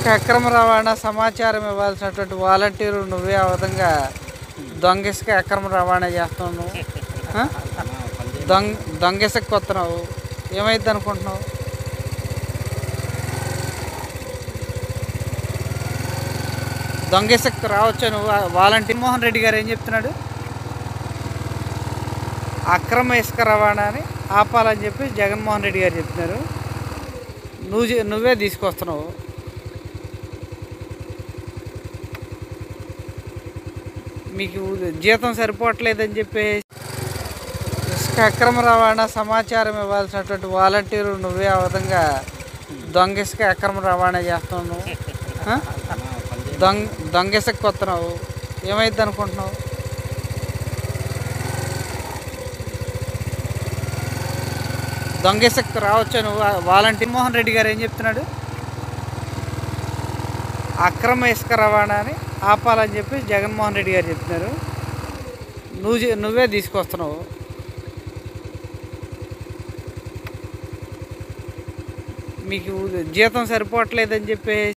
ఇసుక అక్రమ రవాణా సమాచారం ఇవ్వాల్సినటువంటి వాలంటీరు నువ్వే ఆ విధంగా దొంగ ఇసుక అక్రమ రవాణా చేస్తున్నావు నువ్వు ఆ? దొంగ దొంగ ఇసుక కొత్తనావు ఏమైంది అనుకుంటున్నావు దొంగ ఇసుక రావచ్చు నువ్వు వాలంటీర్ మోహన్ రెడ్డి గారు ఏం చెప్తున్నాడు అక్రమ ఇసుక రవాణాని ఆపాలని చెప్పి జగన్మోహన్ రెడ్డి గారు చెప్తున్నారు నువ్వు చే- నువ్వే తీసుకొస్తున్నావు మీకు జీతం సరిపోవట్లేదని చెప్పి ఇసుక అక్రమ రవాణా సమాచారం ఇవ్వాల్సినటువంటి వాలంటీరు నువ్వే ఆ విధంగా దొంగ ఇసుక అక్రమ రవాణా చేస్తున్నావు నువ్వు ఆ? దొంగ దొంగ ఇసుక కొత్తనావు ఏమైంది అనుకుంటున్నావు దొంగ ఇసుక రావచ్చు నువ్వు వాలంటీర్ మోహన్ రెడ్డి గారు ఏం చెప్తున్నాడు అక్రమ ఇసుక రవాణాని ఆపాలని చెప్పి జగన్మోహన్ రెడ్డి గారు చెప్తున్నారు నువ్వు చే- నువ్వే తీసుకొస్తున్నావు మీకు జీతం సరిపోవట్లేదని చెప్పి